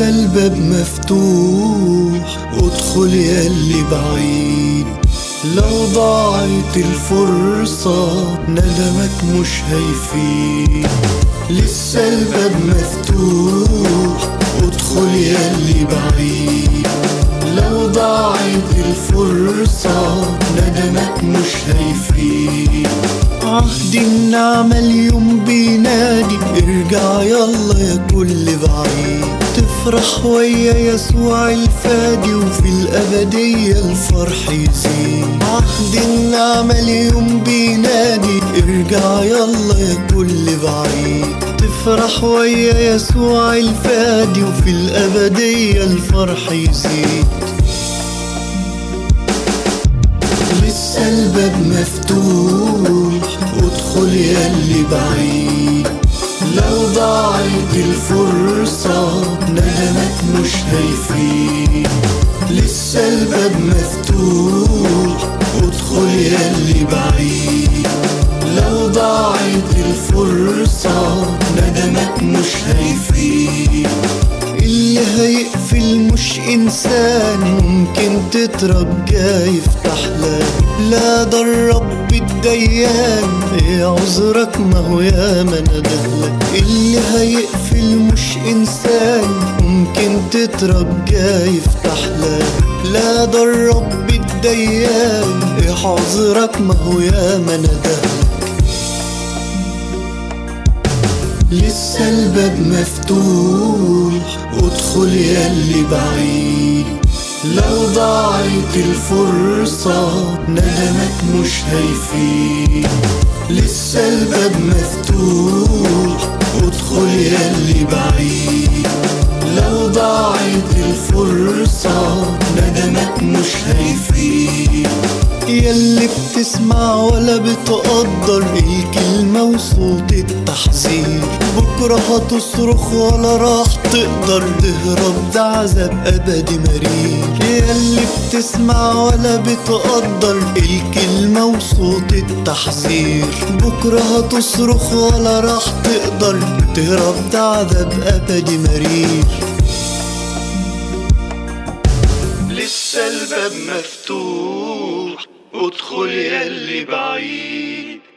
لسه الباب مفتوح ادخل يا اللي بعيد لو ضاعت الفرصة ندمك مش هيفيد لسه الباب مفتوح ادخل يا اللي بعيد لو ضاعت الفرصة ندمك مش هيفيد عهد النعمة اليوم بينادي ارجع يلا يا كل بعيد تفرح ويا يسوع الفادي وفي الأبدية الفرح يزيد عهد النعمة اليوم بينادي ارجع يلا يا كل بعيد تفرح ويا يسوع الفادي وفي الأبدية الفرح يزيد لسه الباب مفتوح ادخل يا اللي بعيد لو ضاعت الفرصة ندمك مش هيفيد لسه الباب مفتوح ادخل يا اللي بعيد لو ضاعت الفرصة ندمك مش هيفيد اللي هيقفل مش إنسان ممكن تترجى يفتح لك لا ده الرب الديان ايه عذرك ما هو يا ما ندهلك اللي هيقفل مش إنسان ممكن تترجى يفتح لك لا ده الرب الديان ايه عذرك ما هو يا ما ندهلك لسه الباب مفتوح ادخل يا اللي بعيد لو ضاعت الفرصة ندمك مش هيفيد لسه الباب مفتوح ادخل يا اللي بعيد لو ضاعت الفرصة ندمك مش هيفيد ياللي بتسمع ولا بتقدر الكلمة وصوت التحذير بكرة هتصرخ ولا راح تقدر تهرب ده عذاب أبدي مرير ياللي بتسمع ولا بتقدر الكلمة وصوت التحذير بكرة هتصرخ ولا راح تقدر تهرب ده عذاب أبدي مرير لسه الباب مفتوح ادخل يا اللي بعيد